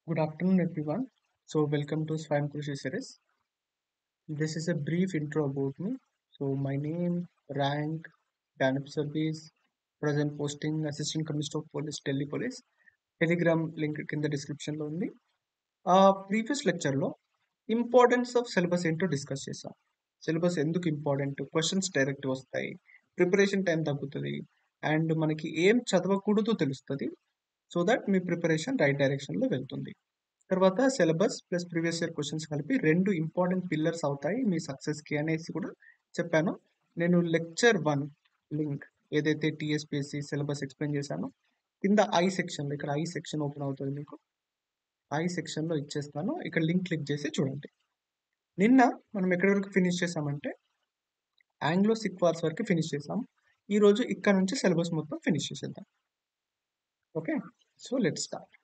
Good afternoon, everyone. So, welcome to Swam Krushi series. This is a brief intro about me. So, my name, rank, DANP service, present posting, Assistant Commissioner of Police, Delhi Police. Telegram link కింద డిస్క్రిప్షన్లో ఉంది ఆ previous లెక్చర్లో importance of syllabus ఏంటో discuss చేసాం syllabus ఎందుకు important questions direct వస్తాయి preparation time తగ్గుతుంది అండ్ మనకి ఏం చదవకూడదో తెలుస్తుంది సో దట్ మీ ప్రిపరేషన్ రైట్ డైరెక్షన్లో వెళ్తుంది తర్వాత syllabus plus previous year questions కలిపి రెండు ఇంపార్టెంట్ పిల్లర్స్ అవుతాయి మీ సక్సెస్కి అనేసి కూడా చెప్పాను నేను లెక్చర్ వన్ లింక్ ఏదైతే టీఎస్పీఎస్సి సిలబస్ ఎక్స్ప్లెయిన్ చేశానో కింద ఐ సెక్షన్లో ఇక్కడ ఐ సెక్షన్ ఓపెన్ అవుతుంది మీకు ఐ సెక్షన్లో ఇచ్చేస్తాను ఇక్కడ లింక్ క్లిక్ చేసి చూడండి నిన్న మనం ఎక్కడి వరకు ఫినిష్ చేసామంటే ఆంగ్లో సిక్ వార్స్ వరకు ఫినిష్ చేసాం ఈరోజు ఇక్కడ నుంచి సిలబస్ మొత్తం ఫినిష్ చేసేద్దాం ఓకే సో లెట్ స్టార్ట్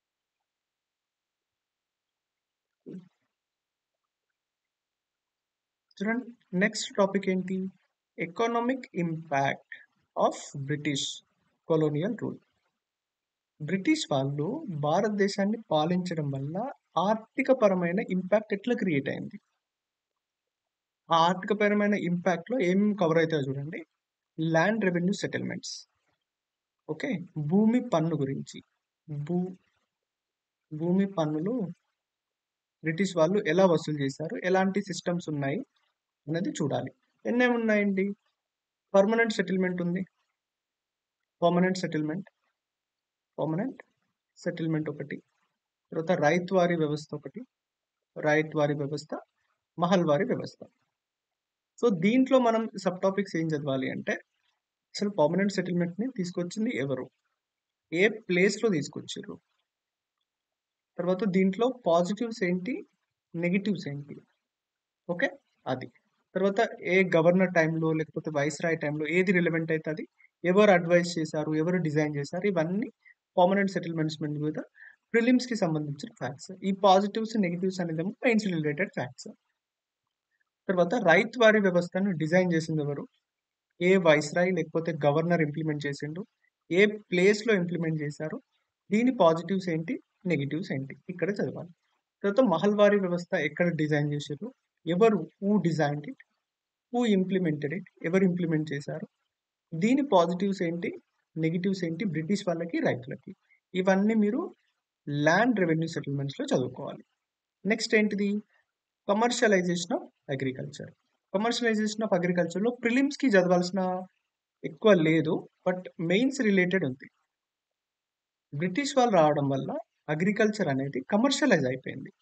చూడండి నెక్స్ట్ టాపిక్ ఏంటి economic impact of British colonial rule British వాళ్ళు భారతదేశాన్ని పాలించడం వల్ల ఆర్థిక పరమైన ఇంపాక్ట్ ఎట్లా క్రియేట్ అయింది ఆ ఆర్థిక పరమైన ఇంపాక్ట్ లో ఏమేమి కవర్ అవుతాయో చూడండి ల్యాండ్ రెవెన్యూ సెటిల్మెంట్స్ ఓకే భూమి పన్ను గురించి భూ భూమి పన్నులు బ్రిటిష్ వాళ్ళు ఎలా వసూలు చేశారు ఎలాంటి సిస్టమ్స్ ఉన్నాయి అనేది చూడాలి ఎన్నేమి ఉన్నాయండి permanent settlement permanent settlement permanent settlement సెటిల్మెంట్ ఒకటి తర్వాత రైత్వారీ వ్యవస్థ ఒకటి రైత్వారీ వ్యవస్థ మహల్వారీ వ్యవస్థ సో దీంట్లో మనం సబ్ టాపిక్స్ ఏం చదవాలి అంటే అసలు పర్మనెంట్ సెటిల్మెంట్ ని తీసుకొచ్చింది ఎవరు ఏ ప్లేస్ లో తీసుకొచ్చారు తర్వాత దీంట్లో పాజిటివ్స్ ఏంటి నెగిటివ్స్ ఏంటి ఓకే అది తర్వాత ఏ గవర్నర్ టైంలో లేకపోతే వైస్ రాయ్ టైంలో ఏది రిలవెంట్ అవుతుంది ఎవరు అడ్వైస్ చేశారు ఎవరు డిజైన్ చేశారు ఇవన్నీ పర్మనెంట్ సెటిల్మెంట్స్ మీద ప్రిలిమ్స్ కి సంబంధించిన ఫ్యాక్ట్స్ ఈ పాజిటివ్స్ నెగిటివ్స్ అనేది మెయిన్స్ రిలేటెడ్ ఫ్యాక్ట్స్ తర్వాత రైత్ వారి వ్యవస్థను డిజైన్ చేసింది ఎవరు ఏ వైస్రాయ్ లేకపోతే గవర్నర్ ఇంప్లిమెంట్ చేసిండు ఏ ప్లేస్ లో ఇంప్లిమెంట్ చేశారు దీని పాజిటివ్స్ ఏంటి నెగిటివ్స్ ఏంటి ఇక్కడ చదవాలి తర్వాత మహల్వారీ వ్యవస్థ ఎక్కడ డిజైన్ చేశారు ఎవరు who design it who implemented it ఎవరు ఇంప్లిమెంట్ చేశారు దీని పాజిటివ్స్ ఏంటి నెగిటివ్స్ ఏంటి బ్రిటిష్ వాళ్ళకి రైతులకి ఇవన్నీ మీరు ల్యాండ్ రెవెన్యూ సెటిల్మెంట్స్ లో చదువుకోవాలి నెక్స్ట్ ఏంటిది commercialisation of agriculture commercialisation of agriculture లో ప్రిలిమ్స్ కి చదవాల్సిన ఎక్కువ లేదు బట్ మెయిన్స్ రిలేటెడ్ ఉంది బ్రిటిష్ వాళ్ళు రావడం వల్ల అగ్రికల్చర్ అనేది కమర్షియలైజ్ అయిపోయింది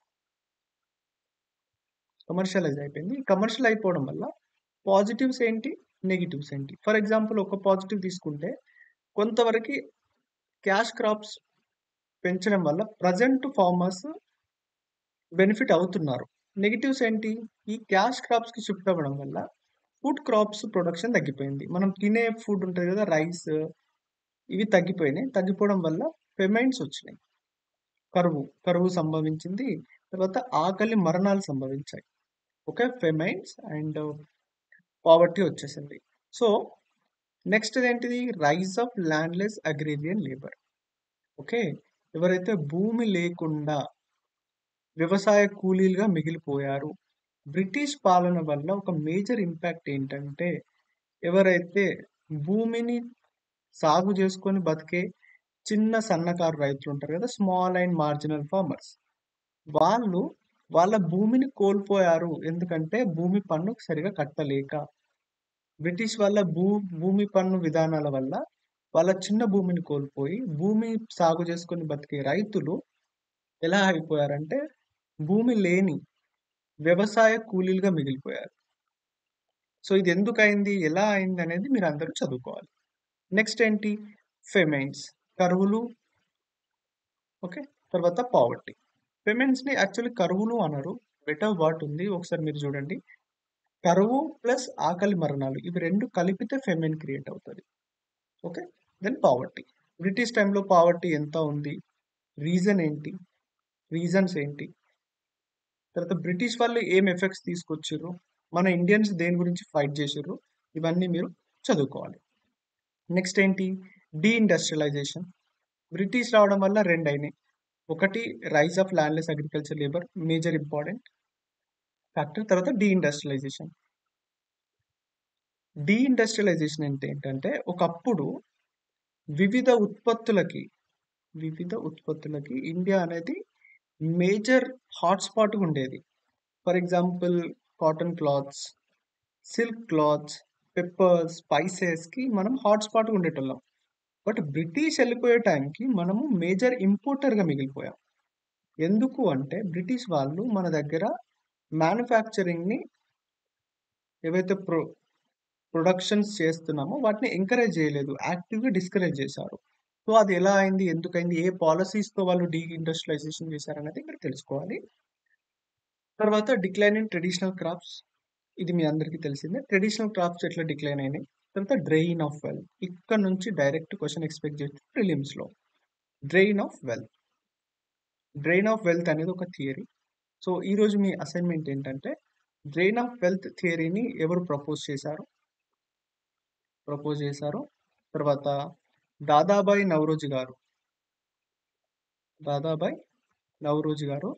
కమర్షియలైజ్ అయిపోయింది కమర్షియల్ అయిపోవడం వల్ల పాజిటివ్స్ ఏంటి నెగిటివ్స్ ఏంటి ఫర్ ఎగ్జాంపుల్ ఒక పాజిటివ్ తీసుకుంటే కొంతవరకు క్యాష్ క్రాప్స్ పెంచడం వల్ల ప్రజెంట్ ఫార్మర్స్ బెనిఫిట్ అవుతున్నారు నెగిటివ్స్ ఏంటి ఈ క్యాష్ క్రాప్స్ కి షిఫ్ట్ అవ్వడం వల్ల ఫుడ్ క్రాప్స్ ప్రొడక్షన్ తగ్గిపోయింది మనం తినే ఫుడ్ ఉంటుంది కదా రైస్ ఇవి తగ్గిపోయినాయి తగ్గిపోవడం వల్ల పెమెంట్స్ వచ్చినాయి కరువు కరువు సంభవించింది తర్వాత ఆకలి మరణాలు సంభవించాయి ఓకే ఫెమైన్స్ అండ్ పావర్టీ వచ్చేసింది సో నెక్స్ట్ ఏంటిది rise of landless agrarian labour okay ఎవరైతే భూమి లేకుండా వ్యవసాయ కూలీలుగా మిగిలిపోయారు బ్రిటిష్ పాలన వల్ల ఒక మేజర్ ఇంపాక్ట్ ఏంటంటే ఎవరైతే భూమిని సాగు చేసుకొని బతికే చిన్న సన్నకారు రైతులు ఉంటారు కదా స్మాల్ అండ్ మార్జినల్ ఫార్మర్స్ వాళ్ళు వాళ్ళ భూమిని కోల్పోయారు ఎందుకంటే భూమి పన్ను సరిగా కట్టలేక బ్రిటిష్ వాళ్ళ భూ భూమి పన్ను విధానాల వల్ల వాళ్ళ చిన్న భూమిని కోల్పోయి భూమి సాగు చేసుకొని బతికే రైతులు ఎలా అయిపోయారంటే భూమి లేని వ్యవసాయ కూలీలుగా మిగిలిపోయారు సో ఇది ఎందుకు అయింది ఎలా అయింది అనేది మీరు అందరూ చదువుకోవాలి నెక్స్ట్ ఏంటి ఫెమైన్స్ కరువులు ఓకే తర్వాత పావర్టీ ఫెమెన్స్ ని యాక్చువల్లీ కరువులు అనరు బెటర్ వర్డ్ ఉంది ఒకసారి మీరు చూడండి కరువు ప్లస్ ఆకలి మరణాలు ఇవి రెండు కలిపితే ఫెమెన్ క్రియేట్ అవుతుంది ఓకే దెన్ పావర్టీ బ్రిటిష్ టైంలో పావర్టీ ఎంత ఉంది రీజన్ ఏంటి రీజన్స్ ఏంటి తర్వాత బ్రిటిష్ వాళ్ళు ఏం ఎఫెక్ట్స్ తీసుకొచ్చారు మన ఇండియన్స్ దేని గురించి ఫైట్ చేసారు ఇవన్నీ మీరు చదువుకోవాలి నెక్స్ట్ ఏంటి డీఇండస్ట్రియలైజేషన్ బ్రిటిష్ రావడం వల్ల రెండు అయినాయి ఒకటి rise of landless agriculture labour major important factor తర్వాత డీఇండస్ట్రియలైజేషన్ డీఇండస్ట్రియలైజేషన్ అంటే ఏంటంటే ఒకప్పుడు వివిధ ఉత్పత్తులకి వివిధ ఉత్పత్తులకి ఇండియా అనేది మేజర్ హాట్స్పాట్ ఉండేది for example cotton clothes silk clothes peppers స్పైసెస్కి మనం హాట్స్పాట్గా ఉండేటోళ్ళం బట్ బ్రిటిష్ వెళ్ళిపోయే టైంకి మనము మేజర్ ఇంపోర్టర్గా మిగిలిపోయాం ఎందుకు అంటే బ్రిటిష్ వాళ్ళు మన దగ్గర మ్యానుఫ్యాక్చరింగ్ని ఏవైతే ప్రొ ప్రొడక్షన్స్ చేస్తున్నామో వాటిని ఎంకరేజ్ చేయలేదు యాక్టివ్గా డిస్కరేజ్ చేశారు సో అది ఎలా అయింది ఎందుకైంది ఏ పాలసీస్తో వాళ్ళు డీ ఇండస్ట్రియలైజేషన్ చేశారనేది మీరు తెలుసుకోవాలి తర్వాత డిక్లైన్ ఇన్ ట్రెడిషనల్ క్రాప్స్ ఇది మీ అందరికీ తెలిసిందే ట్రెడిషనల్ క్రాప్స్ ఎట్లా డిక్లైన్ అయినాయి తర్వాత డ్రెయిన్ ఆఫ్ వెల్త్ ఇక్కడ నుంచి డైరెక్ట్ క్వశ్చన్ ఎక్స్పెక్ట్ చేస్తే ప్రిలిమ్స్లో drain of wealth drain of wealth అనేది ఒక థియరీ సో ఈరోజు మీ అసైన్మెంట్ ఏంటంటే డ్రెయిన్ ఆఫ్ వెల్త్ థియరీని ఎవరు ప్రపోజ్ చేశారు ప్రపోజ్ చేశారు తర్వాత దాదాబాయి నవరోజు గారు దాదాబాయి నవరోజు గారు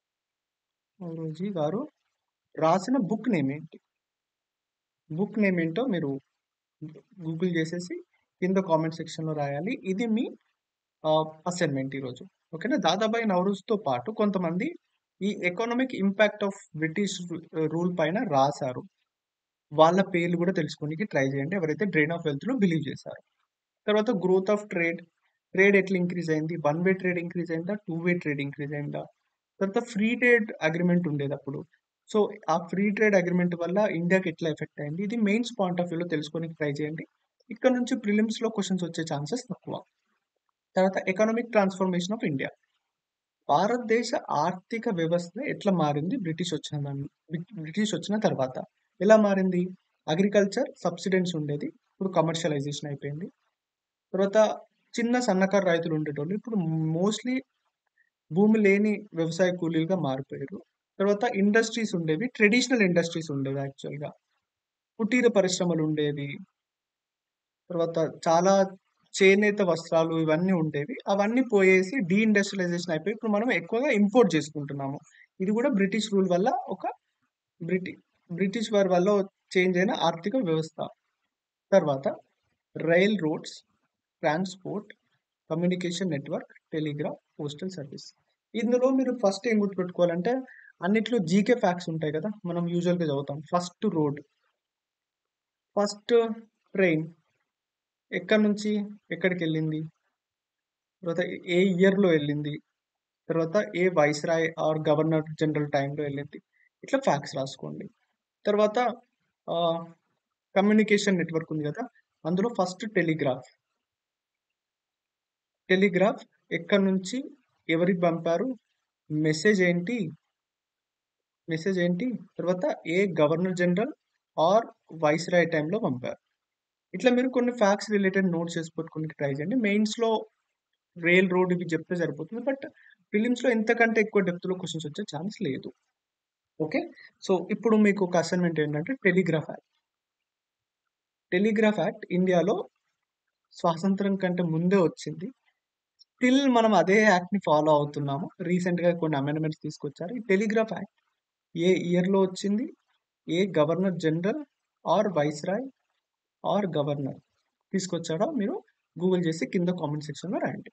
నవరోజీ గారు రాసిన బుక్ నేమ్ ఏంటి బుక్ నేమ్ ఏంటో మీరు గూగుల్ చేసేసి కింద కామెంట్ సెక్షన్లో రాయాలి ఇది మీ అసైన్మెంట్ ఈరోజు ఓకేనా దాదాబాయి నవరోజ్తో పాటు కొంతమంది ఈ economic impact of British rule పైన రాశారు వాళ్ళ పేర్లు కూడా తెలుసుకోనికి ట్రై చేయండి ఎవరైతే డ్రైన్ ఆఫ్ వెల్త్లో బిలీవ్ చేశారు తర్వాత గ్రోత్ ఆఫ్ ట్రేడ్ ట్రేడ్ ఎట్లా ఇంక్రీజ్ అయింది వన్ వే ట్రేడ్ ఇంక్రీజ్ అయిందా టూ వే ట్రేడ్ ఇంక్రీజ్ అయిందా తర్వాత ఫ్రీ ట్రేడ్ అగ్రిమెంట్ ఉండేది అప్పుడు సో ఆ ఫ్రీ ట్రేడ్ అగ్రిమెంట్ వల్ల ఇండియాకి ఎట్లా ఎఫెక్ట్ అయింది ఇది మెయిన్స్ పాయింట్ ఆఫ్ వ్యూలో తెలుసుకోనికి ట్రై చేయండి ఇక్కడ నుంచి ప్రిలిమ్స్లో క్వశ్చన్స్ వచ్చే ఛాన్సెస్ తక్కువ తర్వాత ఎకనామిక్ ట్రాన్స్ఫర్మేషన్ ఆఫ్ ఇండియా భారతదేశ ఆర్థిక వ్యవస్థ ఎట్లా మారింది బ్రిటిష్ వచ్చిన దాన్ని బ్రిటిష్ వచ్చిన తర్వాత ఎలా మారింది అగ్రికల్చర్ సబ్సిడెన్స్ ఉండేది ఇప్పుడు కమర్షియలైజేషన్ అయిపోయింది తర్వాత చిన్న సన్నకారు రైతులు ఉండేటోళ్ళు ఇప్పుడు మోస్ట్లీ భూమి లేని వ్యవసాయ కూలీలుగా మారిపోయారు తర్వాత ఇండస్ట్రీస్ ఉండేవి ట్రెడిషనల్ ఇండస్ట్రీస్ ఉండేవి యాక్చువల్గా కుటీర పరిశ్రమలు ఉండేవి తర్వాత చాలా చేనేత వస్త్రాలు ఇవన్నీ ఉండేవి అవన్నీ పోయేసి డీఇండస్ట్రియలైజేషన్ అయిపోయి ఇప్పుడు మనం ఎక్కువగా ఇంపోర్ట్ చేసుకుంటున్నాము ఇది కూడా బ్రిటిష్ రూల్ వల్ల ఒక బ్రిటి బ్రిటిష్ వారి వల్ల చేంజ్ అయిన ఆర్థిక వ్యవస్థ తర్వాత rail roads transport communication network telegraph postal service ఇందులో మీరు ఫస్ట్ ఏం గుర్తుపెట్టుకోవాలంటే అన్నిట్లో జీకే ఫ్యాక్ట్స్ ఉంటాయి కదా మనం యూజువల్గా చదువుతాం ఫస్ట్ రోడ్ ఫస్ట్ ట్రైన్ ఎక్కడి నుంచి ఎక్కడికి వెళ్ళింది తర్వాత ఏ ఇయర్లో వెళ్ళింది తర్వాత ఏ వైస్రాయ్ ఆర్ గవర్నర్ జనరల్ టైంలో వెళ్ళింది ఇట్లా ఫ్యాక్ట్స్ రాసుకోండి తర్వాత కమ్యూనికేషన్ నెట్వర్క్ ఉంది కదా అందులో ఫస్ట్ టెలిగ్రాఫ్ టెలిగ్రాఫ్ ఎక్కడి నుంచి ఎవరికి పంపారు మెసేజ్ ఏంటి మెసేజ్ ఏంటి తర్వాత ఏ గవర్నర్ జనరల్ ఆర్ వైస్రాయ్ టైంలో పంపారు ఇట్లా మీరు కొన్ని ఫ్యాక్ట్స్ రిలేటెడ్ నోట్స్ చేసి పెట్టుకుని ట్రై చేయండి మెయిన్స్లో రైల్ రోడ్ ఇవి చెప్తే సరిపోతుంది బట్ ఫిలిమ్స్లో ఇంతకంటే ఎక్కువ డెప్త్లో క్వశ్చన్స్ వచ్చే ఛాన్స్ లేదు ఓకే సో ఇప్పుడు మీకు ఒక అసైన్మెంట్ ఏంటంటే టెలిగ్రాఫ్ యాక్ట్ టెలిగ్రాఫ్ యాక్ట్ ఇండియాలో స్వాతంత్రం కంటే ముందే వచ్చింది స్టిల్ మనం అదే యాక్ట్ని ఫాలో అవుతున్నాము రీసెంట్గా కొన్ని అమెండ్మెంట్స్ తీసుకొచ్చారు ఈ టెలిగ్రాఫ్ యాక్ట్ ఏ ఇయర్లో వచ్చింది ఏ governor general or viceroy or governor తీసుకొచ్చాడో మీరు గూగుల్ చేసి కింద కామెంట్ సెక్షన్లో రాయండి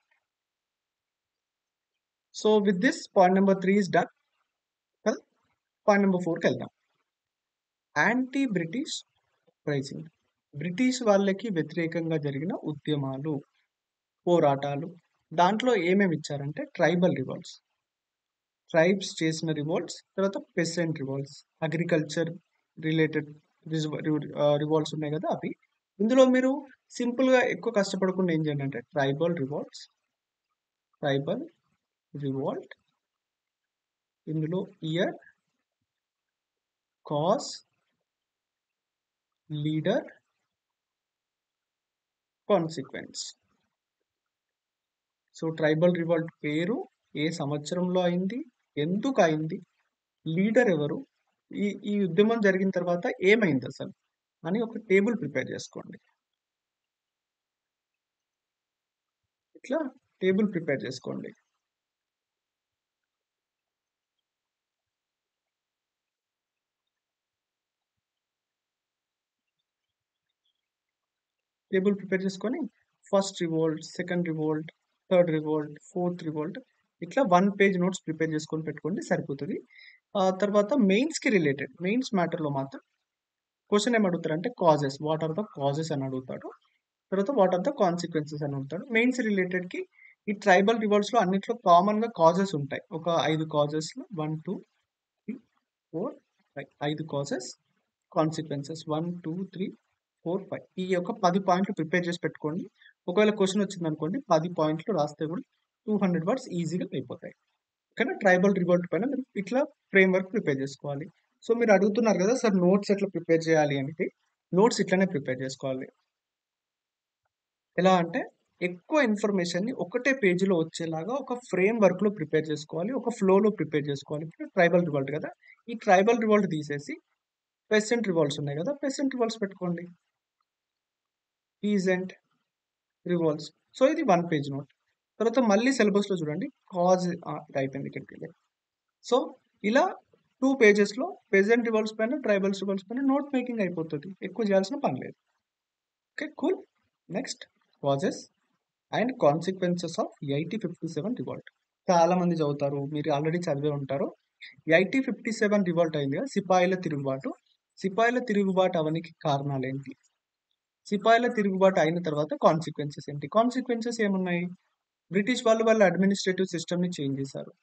so with this point number three is done point number ఫోర్కి వెళ్దాం యాంటీ బ్రిటిష్ ప్రైజింగ్ బ్రిటిష్ వాళ్ళకి వ్యతిరేకంగా జరిగిన ఉద్యమాలు పోరాటాలు దాంట్లో ఏమేమి ఇచ్చారంటే ట్రైబల్ రివాల్ట్స్ ట్రైబ్స్ చేసిన రివాల్ట్స్ తర్వాత peasant revolts agriculture related revolts ఉన్నాయి కదా అవి ఇందులో మీరు సింపుల్గా ఎక్కువ కష్టపడకుండా ఏం చేయండి అంటే ట్రైబల్ రివాల్ట్స్ ట్రైబల్ రివాల్ట్ ఇందులో year cause leader consequence so tribal revolt పేరు ఏ సంవత్సరంలో అయింది ఎందుకు అయింది లీడర్ ఎవరు ఈ ఈ ఉద్యమం జరిగిన తర్వాత ఏమైంది అసలు అని ఒక టేబుల్ ప్రిపేర్ చేసుకోండి ఇట్లా టేబుల్ ప్రిపేర్ చేసుకోండి టేబుల్ ప్రిపేర్ చేసుకొని first revolt second revolt third revolt fourth revolt ఇట్లా వన్ పేజ్ నోట్స్ ప్రిపేర్ చేసుకొని పెట్టుకోండి సరిపోతుంది ఆ తర్వాత మెయిన్స్కి రిలేటెడ్ మెయిన్స్ మ్యాటర్లో మాత్రం క్వశ్చన్ ఏం అడుగుతారంటే causes what are the causes అని అడుగుతాడు తర్వాత వాట్ ఆర్ ద కాన్సిక్వెన్సెస్ అని అడుగుతాడు మెయిన్స్ రిలేటెడ్కి ఈ ట్రైబల్ రివాల్ట్స్లో అన్నిట్లో కామన్గా కాజెస్ ఉంటాయి ఒక ఐదు కాజెస్లో one two three four five ఐదు causes consequences one two three four five ఈ యొక్క పది పాయింట్లు ప్రిపేర్ చేసి పెట్టుకోండి ఒకవేళ క్వశ్చన్ వచ్చింది అనుకోండి పది పాయింట్లు రాస్తే కూడా టూ హండ్రెడ్ వర్డ్స్ ఈజీగా అయిపోతాయి కానీ ట్రైబల్ రివోల్ట్ పైన మీరు ఇట్లా ఫ్రేమ్ వర్క్ ప్రిపేర్ చేసుకోవాలి సో మీరు అడుగుతున్నారు కదా సార్ నోట్స్ ఎట్లా ప్రిపేర్ చేయాలి అంటే నోట్స్ ఇట్లానే ప్రిపేర్ చేసుకోవాలి ఎలా అంటే ఎక్కువ ఇన్ఫర్మేషన్ని ఒకటే పేజీలో వచ్చేలాగా ఒక ఫ్రేమ్ వర్క్లో ప్రిపేర్ చేసుకోవాలి ఒక ఫ్లోలో ప్రిపేర్ చేసుకోవాలి ఇప్పుడు ట్రైబల్ రివాల్ట్ కదా ఈ ట్రైబల్ రివాల్ట్ తీసేసి పెసెంట్ రివాల్ట్స్ ఉన్నాయి కదా పెసెంట్ రివాల్ట్స్ పెట్టుకోండి పీజెంట్ రివాల్ట్స్ సో ఇది వన్ పేజ్ నోట్ తర్వాత మళ్ళీ సిలబస్లో చూడండి కాజ్ ఇది అయిపోయింది ఇక్కడికి వెళ్ళి సో ఇలా టూ పేజెస్లో పెజెంట్ రివాల్ట్స్ పైన ట్రైబల్స్ రివాల్ట్స్ పైన నోట్ మేకింగ్ అయిపోతుంది ఎక్కువ చేయాల్సిన పని లేదు okay cool next causes and consequences of eighty fifty seven revolt చాలా మంది చదువుతారు మీరు ఆల్రెడీ చదివే ఉంటారు ఎయిటీ ఫిఫ్టీ సెవెన్ రివాల్ట్ అయింది కదా సిపాయిల తిరుగుబాటు సిపాయిల తిరుగుబాటు అవనికి కారణాలు ఏంటి సిపాయిల తిరుగుబాటు అయిన తర్వాత కాన్సిక్వెన్సెస్ ఏంటి కాన్సిక్వెన్సెస్ ఏమున్నాయి బ్రిటిష్ వాళ్ళు వాళ్ళ అడ్మినిస్ట్రేటివ్ సిస్టమ్ని చేంజ్ చేశారు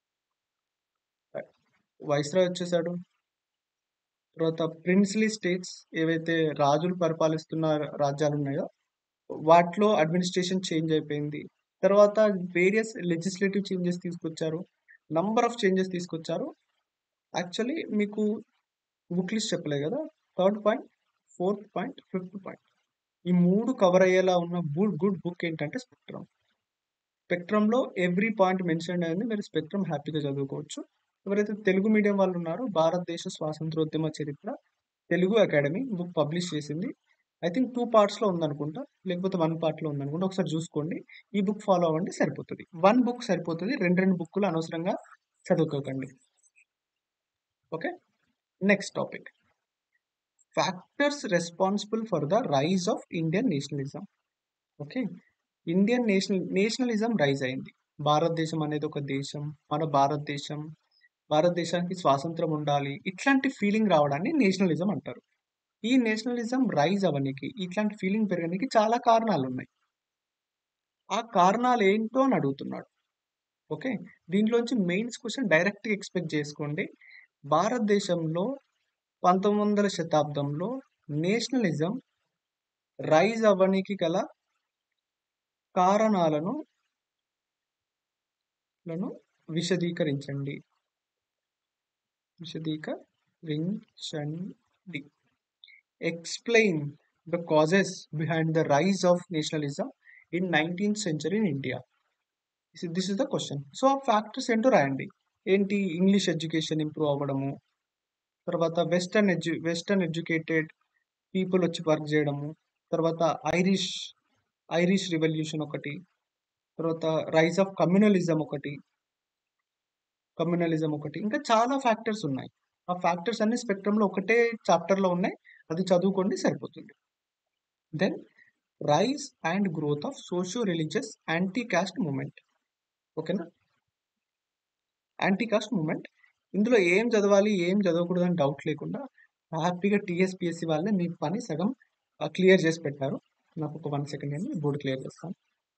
వైస్రాయ్ వచ్చేసాడు తర్వాత ప్రిన్స్లీ స్టేట్స్ ఏవైతే రాజులు పరిపాలిస్తున్న రాజ్యాలు ఉన్నాయో వాటిలో అడ్మినిస్ట్రేషన్ చేంజ్ అయిపోయింది తర్వాత వేరియస్ లెజిస్లేటివ్ చేంజెస్ తీసుకొచ్చారు నంబర్ ఆఫ్ చేంజెస్ తీసుకొచ్చారు యాక్చువల్లీ మీకు బుక్ లిస్ట్ చెప్పలే కదా third point fourth point fifth point ఈ మూడు కవర్ అయ్యేలా ఉన్న గుడ్ గుడ్ బుక్ ఏంటంటే స్పెక్ట్రమ్ స్పెక్ట్రమ్లో ఎవ్రీ పాయింట్ మెన్షన్ అయింది మీరు స్పెక్ట్రమ్ హ్యాపీగా చదువుకోవచ్చు ఎవరైతే తెలుగు మీడియం వాళ్ళు ఉన్నారో భారతదేశ స్వాతంత్రోద్యమ చరిత్ర తెలుగు అకాడమీ బుక్ పబ్లిష్ చేసింది ఐ థింక్ టూ పార్ట్స్లో ఉందనుకుంటా లేకపోతే వన్ పార్ట్లో ఉందనుకుంటా ఒకసారి చూసుకోండి ఈ బుక్ ఫాలో అవ్వండి సరిపోతుంది వన్ బుక్ సరిపోతుంది రెండు రెండు బుక్కులు అనవసరంగా చదువుకోకండి okay next topic factors responsible for the rise of Indian nationalism okay Indian national nationalism rise అయింది భారతదేశం అనేది ఒక దేశం మన భారతదేశం భారతదేశానికి స్వాతంత్రం ఉండాలి ఇట్లాంటి ఫీలింగ్ రావడాన్ని నేషనలిజం అంటారు ఈ నేషనలిజం రైజ్ అవ్వడానికి ఇట్లాంటి ఫీలింగ్ పెరగడానికి చాలా కారణాలు ఉన్నాయి ఆ కారణాలు ఏంటో అని అడుగుతున్నాడు ఓకే దీంట్లోంచి మెయిన్స్ క్వశ్చన్ డైరెక్ట్గా ఎక్స్పెక్ట్ చేసుకోండి భారతదేశంలో పంతొమ్మిది వందల శతాబ్దంలో నేషనలిజం రైజ్ అవ్వడానికి గల కారణాలను లను విశదీకరించండి విశదీకరించండి explain the causes behind the rise of nationalism in nineteenth century in India this is the question so ఆ ఫ్యాక్టర్స్ ఏంటో రాయండి ఏంటి ఇంగ్లీష్ ఎడ్యుకేషన్ ఇంప్రూవ్ అవ్వడము తర్వాత western edu western educated people వచ్చి వర్క్ చేయడము తర్వాత ఐరిష్ ఐరిష్ రివల్యూషన్ ఒకటి తర్వాత రైజ్ ఆఫ్ కమ్యూనలిజం ఒకటి కమ్యూనలిజం ఒకటి ఇంకా చాలా ఫ్యాక్టర్స్ ఉన్నాయి ఆ ఫ్యాక్టర్స్ అన్ని స్పెక్ట్రమ్లో ఒకటే చాప్టర్లో ఉన్నాయి అది చదువుకోండి సరిపోతుంది then rise and growth of socio religious anti caste movement ఓకేనా యాంటీ కాస్ట్ మూమెంట్ ఇందులో ఏం చదవాలి ఏం చదవకూడదు అని డౌట్ లేకుండా హ్యాపీగా టీఎస్పిఎస్సి వాళ్ళే మీ పని సగం క్లియర్ చేసి పెట్టారు నాకు ఒక వన్ సెకండ్ అండి బోర్డు క్లియర్ చేస్తాను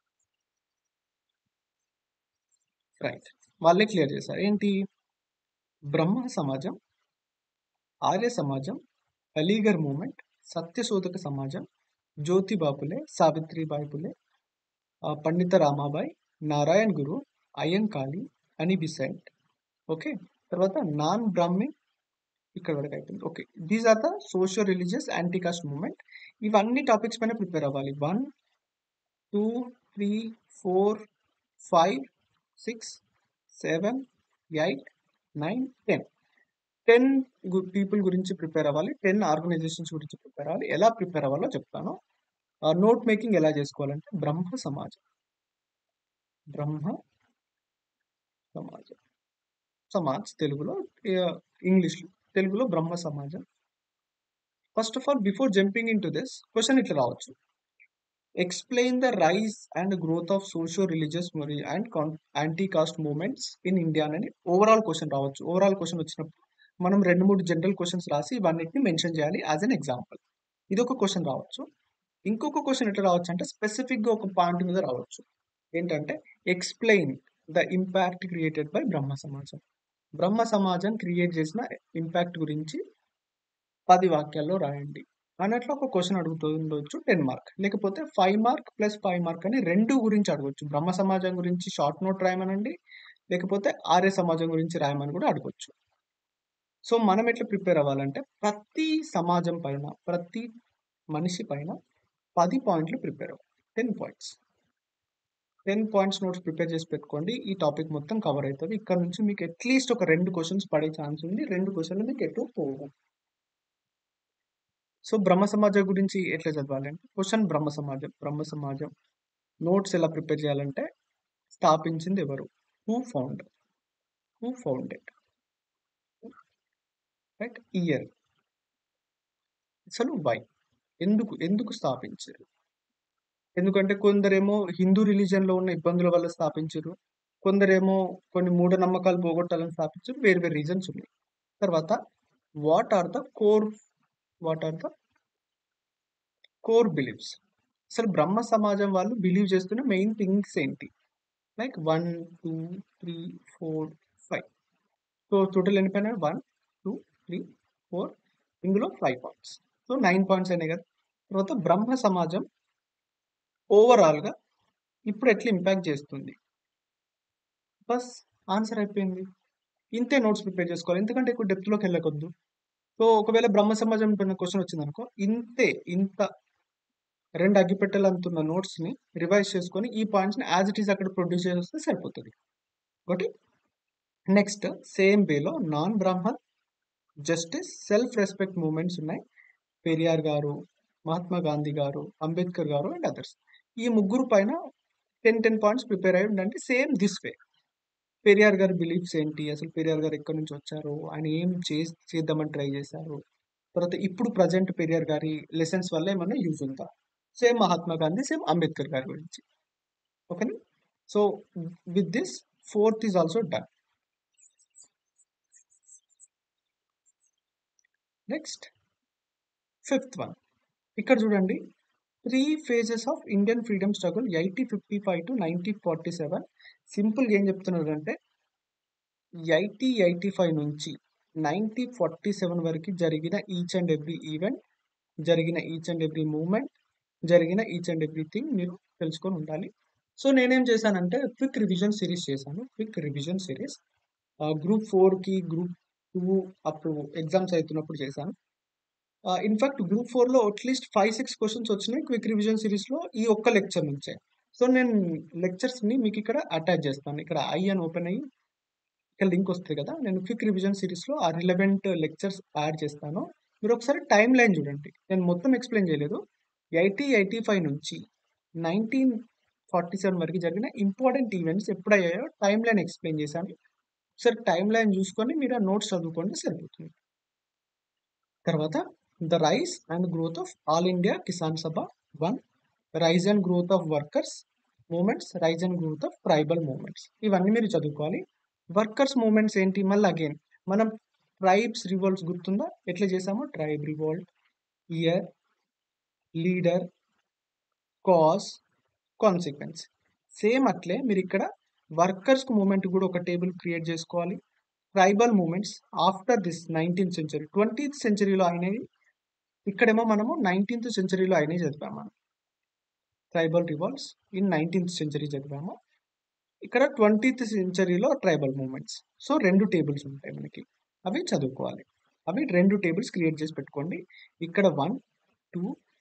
రైట్ వాళ్ళే క్లియర్ చేశారు ఏంటి బ్రహ్మ సమాజం ఆర్య సమాజం అలీగర్ మూమెంట్ సత్యశోధక సమాజం జ్యోతిబాపులే సావిత్రిబాయి పులే పండిత రామాబాయ్ నారాయణ్ గురు అయ్యంకాళి అని బిసెంట్ ఓకే తర్వాత నాన్ బ్రాహ్మిన్ ఇక్కడ వరకు అయిపోయింది okay these are the socio religious anti caste movement ఇవన్నీ టాపిక్స్ పైన ప్రిపేర్ అవ్వాలి one two three four five six seven eight nine ten ten people గురించి ప్రిపేర్ అవ్వాలి టెన్ ఆర్గనైజేషన్స్ గురించి ప్రిపేర్ అవ్వాలి ఎలా ప్రిపేర్ అవ్వాలో చెప్తాను నోట్ మేకింగ్ ఎలా చేసుకోవాలంటే బ్రహ్మ సమాజం బ్రహ్మ సమాజం సమాజ్ తెలుగులో ఇంగ్లీష్ తెలుగులో Brahma Samajam first of all before jumping into this question ఇట్లా రావచ్చు explain the rise and growth of socio religious మరి and anti caste movements in India అని ఓవరాల్ క్వశ్చన్ రావచ్చు ఓవరాల్ క్వశ్చన్ వచ్చినప్పుడు మనం రెండు మూడు జనరల్ క్వశ్చన్స్ రాసి ఇవన్నిటిని మెన్షన్ చేయాలి యాజ్ అన్ ఎగ్జాంపుల్ ఇది ఒక క్వశ్చన్ రావచ్చు ఇంకొక క్వశ్చన్ ఎట్లా రావచ్చు అంటే స్పెసిఫిక్గా ఒక పాయింట్ మీద రావచ్చు ఏంటంటే explain the impact created by Brahma Samajam Brahma సమాజం క్రియేట్ చేసిన ఇంపాక్ట్ గురించి పది వాక్యాల్లో రాయండి అన్నట్లు ఒక క్వశ్చన్ అడుగుతుండొచ్చు టెన్ మార్క్ లేకపోతే five mark plus five mark అని రెండు గురించి అడగొచ్చు బ్రహ్మ సమాజం గురించి షార్ట్ నోట్ రాయమనండి లేకపోతే ఆర్య సమాజం గురించి రాయమని కూడా అడగొచ్చు సో మనం ఎట్లా ప్రిపేర్ అవ్వాలంటే ప్రతి సమాజం పైన ప్రతి మనిషి పైన పది పాయింట్లు ప్రిపేర్ అవ్వాలి ten points ten points notes prepare చేసి పెట్టుకోండి ఈ టాపిక్ మొత్తం కవర్ అవుతుంది ఇక్కడ నుంచి మీకు అట్లీస్ట్ ఒక రెండు క్వశ్చన్స్ పడే ఛాన్స్ ఉంది రెండు క్వశ్చన్లు మీకు ఎటు పోవు సో బ్రహ్మ సమాజం గురించి ఎట్లా చదవాలంటే క్వశ్చన్ బ్రహ్మ సమాజం బ్రహ్మ సమాజం నోట్స్ ఎలా ప్రిపేర్ చేయాలంటే స్థాపించింది ఎవరు who found who founded right year అసలు వై ఎందుకు ఎందుకు స్థాపించారు ఎందుకంటే కొందరేమో హిందూ రిలీజన్ లో ఉన్న ఇబ్బందుల వల్ల స్థాపించారు కొందరేమో కొన్ని మూఢనమ్మకాలు పోగొట్టాలని స్థాపించారు వేరు వేరు రీజన్స్ ఉన్నాయి తర్వాత what are the core what are the core believes అసలు బ్రహ్మ సమాజం వాళ్ళు బిలీవ్ చేస్తున్న మెయిన్ థింగ్స్ ఏంటి like one two three four five so total ఎన్ని పైన వన్ టూ త్రీ ఫోర్ ఇందులో five points so nine points అయినాయి కదా తర్వాత బ్రహ్మ సమాజం ఓవరాల్గా ఇప్పుడు ఎట్లా ఇంపాక్ట్ చేస్తుంది బస్ ఆన్సర్ అయిపోయింది ఇంతే నోట్స్ ప్రిపేర్ చేసుకోవాలి ఎందుకంటే ఎక్కువ డెప్త్లోకి వెళ్ళకొద్దు సో ఒకవేళ బ్రహ్మ సమాజం పైన క్వశ్చన్ వచ్చింది అనుకో ఇంతే ఇంత రెండు అగ్గిపెట్టెలు అంతున్న నోట్స్ని రివైజ్ చేసుకొని ఈ పాయింట్స్ని యాజ్ ఇట్ ఈస్ అక్కడ ప్రొడ్యూస్ చేస్తే సరిపోతుంది ఒకటి నెక్స్ట్ సేమ్ వేలో non Brahmin justice self respect movements ఉన్నాయి పెరియార్ గారు మహాత్మా గాంధీ గారు అంబేద్కర్ గారు అండ్ అదర్స్ ఈ ముగ్గురు పైన టెన్ టెన్ పాయింట్స్ ప్రిపేర్ అయ్యి ఉండండి సేమ్ దిస్ వే పెరియార్ గారి బిలీఫ్స్ ఏంటి అసలు పెరియార్ గారు ఎక్కడి నుంచి వచ్చారు ఆయన ఏం చే చేద్దామని ట్రై చేశారు తర్వాత ఇప్పుడు ప్రజెంట్ పెరియార్ గారి లెసన్స్ వల్ల ఏమన్నా యూజ్ ఉందా సేమ్ మహాత్మా గాంధీ సేమ్ అంబేద్కర్ గారి గురించి ఓకేనా so with this fourth is also done next fifth one ఇక్కడ చూడండి three phases of Indian freedom struggle eighty fifty five to ninety forty seven సింపుల్గా ఏం చెప్తున్నారు అంటే ఎయిటీ ఎయిటీ ఫైవ్ నుంచి నైన్టీ ఫార్టీ సెవెన్ వరకు జరిగిన ఈచ్ అండ్ ఎవ్రీ ఈవెంట్ జరిగిన ఈచ్ అండ్ ఎవ్రీ మూమెంట్ జరిగిన ఈచ్ అండ్ ఎవ్రీథింగ్ మీరు తెలుసుకొని ఉండాలి సో నేనేం చేశానంటే క్విక్ రివిజన్ సిరీస్ చేశాను క్విక్ రివిజన్ సిరీస్ గ్రూప్ ఫోర్కి గ్రూప్ టూ అప్పుడు ఎగ్జామ్స్ అవుతున్నప్పుడు చేశాను ఇన్ఫాక్ట్ గ్రూప్ ఫోర్లో అట్లీస్ట్ ఫైవ్ సిక్స్ క్వశ్చన్స్ వచ్చినాయి క్విక్ రివిజన్ సిరీస్లో ఈ ఒక్క లెక్చర్ నుంచే సో నేను లెక్చర్స్ని మీకు ఇక్కడ అటాచ్ చేస్తాను ఇక్కడ ఐ అని ఓపెన్ అయ్యి ఇక్కడ లింక్ వస్తుంది కదా నేను క్విక్ రివిజన్ సిరీస్లో ఆ రిలవెంట్ లెక్చర్స్ యాడ్ చేస్తాను మీరు ఒకసారి టైం లైన్ చూడండి నేను మొత్తం ఎక్స్ప్లెయిన్ చేయలేదు ఎయిటీ ఎయిటీ ఫైవ్ నుంచి నైన్టీన్ ఫార్టీ సెవెన్ వరకు జరిగిన ఇంపార్టెంట్ ఈవెంట్స్ ఎప్పుడయ్యాయో టైం లైన్ ఎక్స్ప్లెయిన్ చేశాను ఒకసారి టైం లైన్ చూసుకొని మీరు ఆ నోట్స్ చదువుకోండి సరిపోతుంది తర్వాత the rise and growth of all India Kisan Sabha one rise and growth of workers movements rise and growth of tribal movements ఇవన్నీ మీరు చదువుకోవాలి వర్కర్స్ మూమెంట్స్ ఏంటి మళ్ళీ అగైన్ మనం ట్రైబ్స్ రివోల్ట్స్ గుర్తుందా ఎట్లా చేసామో tribe revolt year leader cause consequence same అట్లే మీరు ఇక్కడ వర్కర్స్ మూమెంట్ కూడా ఒక టేబుల్ క్రియేట్ చేసుకోవాలి tribal movements after this nineteenth century twentieth సెంచరీలో అయినవి ఇక్కడేమో మనము నైన్టీన్త్ సెంచరీలో అయినవి చదివాము మనం tribal revolves in nineteenth century చదివాము ఇక్కడ ట్వంటీత్ సెంచరీలో ట్రైబల్ మూమెంట్స్ సో రెండు టేబుల్స్ ఉంటాయి మనకి అవి చదువుకోవాలి అవి రెండు టేబుల్స్ క్రియేట్ చేసి పెట్టుకోండి ఇక్కడ one two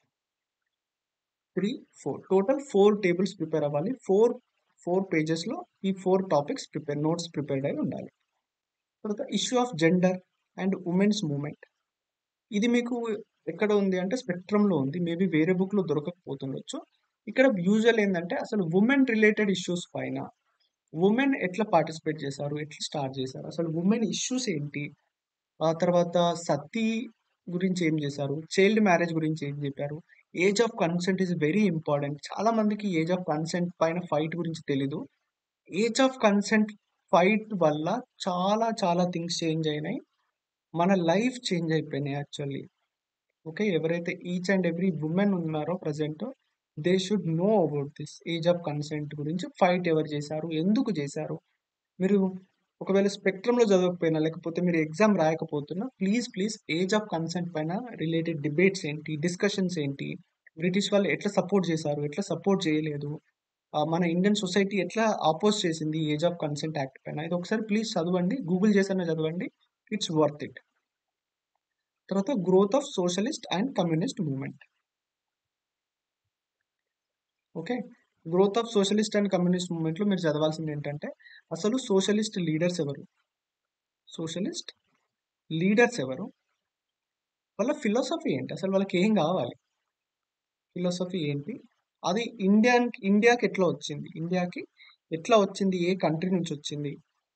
three four total four tables prepare అవ్వాలి ఫోర్ ఫోర్ పేజెస్లో ఈ four topics prepare notes prepared అయి ఉండాలి తర్వాత issue of gender and women's movement ఇది మీకు ఎక్కడ ఉంది అంటే స్పెక్ట్రమ్లో ఉంది మేబీ వేరే బుక్లో దొరకకపోతుండొచ్చు ఇక్కడ యూజువల్ ఏంటంటే అసలు ఉమెన్ రిలేటెడ్ ఇష్యూస్ పైన ఉమెన్ ఎట్లా పార్టిసిపేట్ చేశారు ఎట్లా స్టార్ట్ చేశారు అసలు ఉమెన్ ఇష్యూస్ ఏంటి ఆ తర్వాత సతీ గురించి ఏం చేశారు చైల్డ్ మ్యారేజ్ గురించి ఏం చెప్పారు age of consent is very important చాలా మందికి ఏజ్ ఆఫ్ కన్సెంట్ పైన ఫైట్ గురించి తెలీదు ఏజ్ ఆఫ్ కన్సెంట్ ఫైట్ వల్ల చాలా చాలా థింగ్స్ చేంజ్ అయినాయి మన లైఫ్ చేంజ్ అయిపోయినాయి యాక్చువల్లీ ఓకే ఎవరైతే ఈచ్ అండ్ ఎవ్రీ ఉమెన్ ఉన్నారో present they should know about this age of consent గురించి ఫైట్ ఎవరు చేశారు ఎందుకు చేశారు మీరు ఒకవేళ స్పెక్ట్రమ్లో చదవకపోయినా లేకపోతే మీరు ఎగ్జామ్ రాయకపోతున్నా please please age of consent పైన రిలేటెడ్ డిబేట్స్ ఏంటి డిస్కషన్స్ ఏంటి బ్రిటిష్ వాళ్ళు ఎట్లా సపోర్ట్ చేశారు ఎట్లా సపోర్ట్ చేయలేదు ఆ, మన ఇండియన్ సొసైటీ ఎట్లా ఆపోజ్ చేసింది ఏజ్ ఆఫ్ కన్సెంట్ యాక్ట్ పైన ఇది ఒకసారి ప్లీజ్ చదవండి గూగుల్ చేసైనా చదవండి ఇట్స్ వర్త్ ఇట్ తర్వాత growth of socialist and communist movement okay growth of socialist and communist మూవ్మెంట్లో మీరు చదవాల్సింది ఏంటంటే అసలు సోషలిస్ట్ లీడర్స్ ఎవరు సోషలిస్ట్ లీడర్స్ ఎవరు వాళ్ళ ఫిలాసఫీ ఏంటి అసలు వాళ్ళకి ఏం కావాలి ఫిలాసఫీ ఏంటి అది ఇండియా ఇండియాకి ఎట్లా వచ్చింది ఇండియాకి ఎట్లా వచ్చింది ఏ కంట్రీ నుంచి వచ్చింది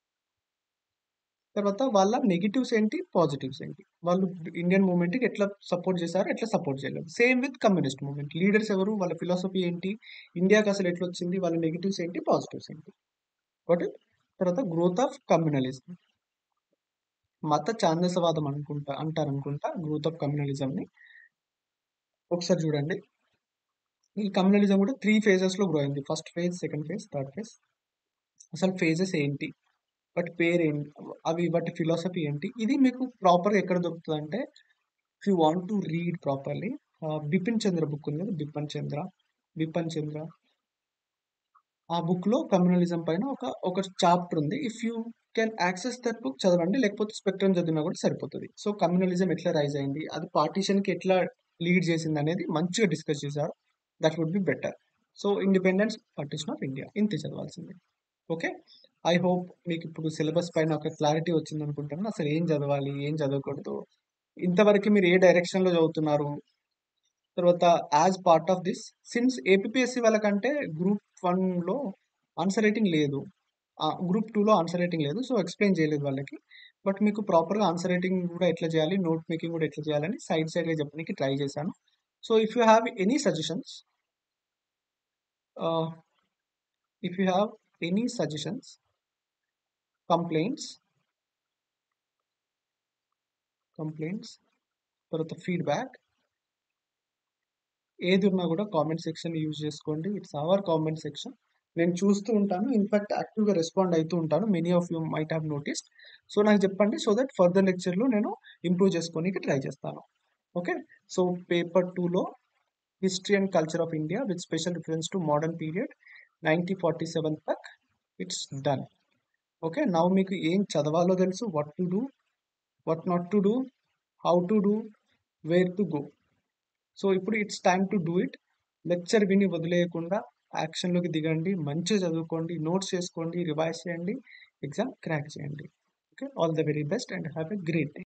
తర్వాత వాళ్ళ నెగిటివ్స్ ఏంటి పాజిటివ్స్ ఏంటి వాళ్ళు ఇండియన్ మూవ్మెంట్కి ఎట్లా సపోర్ట్ చేశారు ఎట్లా సపోర్ట్ చేయలేదు same with communist movement leaders ఎవరు వాళ్ళ ఫిలాసఫీ ఏంటి ఇండియాకి అసలు ఎట్లా వచ్చింది వాళ్ళ నెగిటివ్స్ ఏంటి పాజిటివ్స్ ఏంటి బట్ తర్వాత గ్రోత్ ఆఫ్ కమ్యూనలిజం మత ఛాందసవాదం అనుకుంటా అంటారు అనుకుంటా గ్రోత్ ఆఫ్ కమ్యూనలిజంని ఒకసారి చూడండి ఈ కమ్యూనలిజం కూడా త్రీ ఫేజెస్లో గ్రో అయింది first phase second phase third phase అసలు ఫేజెస్ ఏంటి వాటి పేరు ఏంటి అవి వాటి ఫిలాసఫీ ఏంటి ఇది మీకు ప్రాపర్గా ఎక్కడ దొరుకుతుంది అంటే if you want to read properly Bipin Chandra book ఉంది కదా బిపన్ చంద్ర బిపన్ చంద్ర ఆ బుక్ లో కమ్యూనలిజం పైన ఒక ఒక చాప్టర్ ఉంది if you can access that book చదవండి లేకపోతే స్పెక్ట్రమ్ చదివినా కూడా సరిపోతుంది సో కమ్యూనలిజం ఎట్లా రైజ్ అయింది అది పార్టీషన్ కి ఎట్లా లీడ్ చేసింది అనేది మంచిగా డిస్కస్ చేశారు that would be better so independence partition of India ఇంతే చదవాల్సింది ఓకే ఐ హోప్ మీకు ఇప్పుడు సిలబస్ పైన ఒక క్లారిటీ వచ్చింది అనుకుంటున్నాను అసలు ఏం చదవాలి ఏం చదవకూడదు ఇంతవరకు మీరు ఏ డైరెక్షన్ లో చదువుతున్నారు తర్వాత as part of this since APSC వాళ్ళకంటే గ్రూప్ వన్ లో ఆన్సర్ రైటింగ్ లేదు గ్రూప్ టూలో ఆన్సర్ రైటింగ్ లేదు సో ఎక్స్ప్లెయిన్ చేయలేదు వాళ్ళకి బట్ మీకు ప్రాపర్గా ఆన్సర్ రైటింగ్ కూడా ఎట్లా చేయాలి నోట్ మేకింగ్ కూడా ఎట్లా చేయాలని సైడ్ సైడ్గా చెప్పడానికి ట్రై చేశాను so if you have any suggestions if you have any suggestions complaints complaints తర్వాత ఫీడ్బ్యాక్ ఏది ఉన్నా కూడా కామెంట్ సెక్షన్ యూజ్ చేసుకోండి ఇట్స్ అవర్ కామెంట్ సెక్షన్ నేను చూస్తూ ఉంటాను ఇన్ఫాక్ట్ యాక్టివ్గా రెస్పాండ్ అవుతూ ఉంటాను many of you might have noticed so నాకు చెప్పండి సో దట్ ఫర్దర్ లెక్చర్లో నేను ఇంప్రూవ్ చేసుకోనికి ట్రై చేస్తాను ఓకే సో పేపర్ టూలో history and culture of India with special reference to modern period nineteen forty seven తక్ ఇట్స్ డన్ ఓకే నౌ మీకు ఏం చదవాలో తెలుసు what to do what not to do how to do where to go so ఇప్పుడు it's time to do it lecture విని వదిలేయకుండా యాక్షన్లోకి దిగండి మంచిగా చదువుకోండి నోట్స్ చేసుకోండి రివైజ్ చేయండి ఎగ్జామ్ క్రాక్ చేయండి okay all the very best and have a great day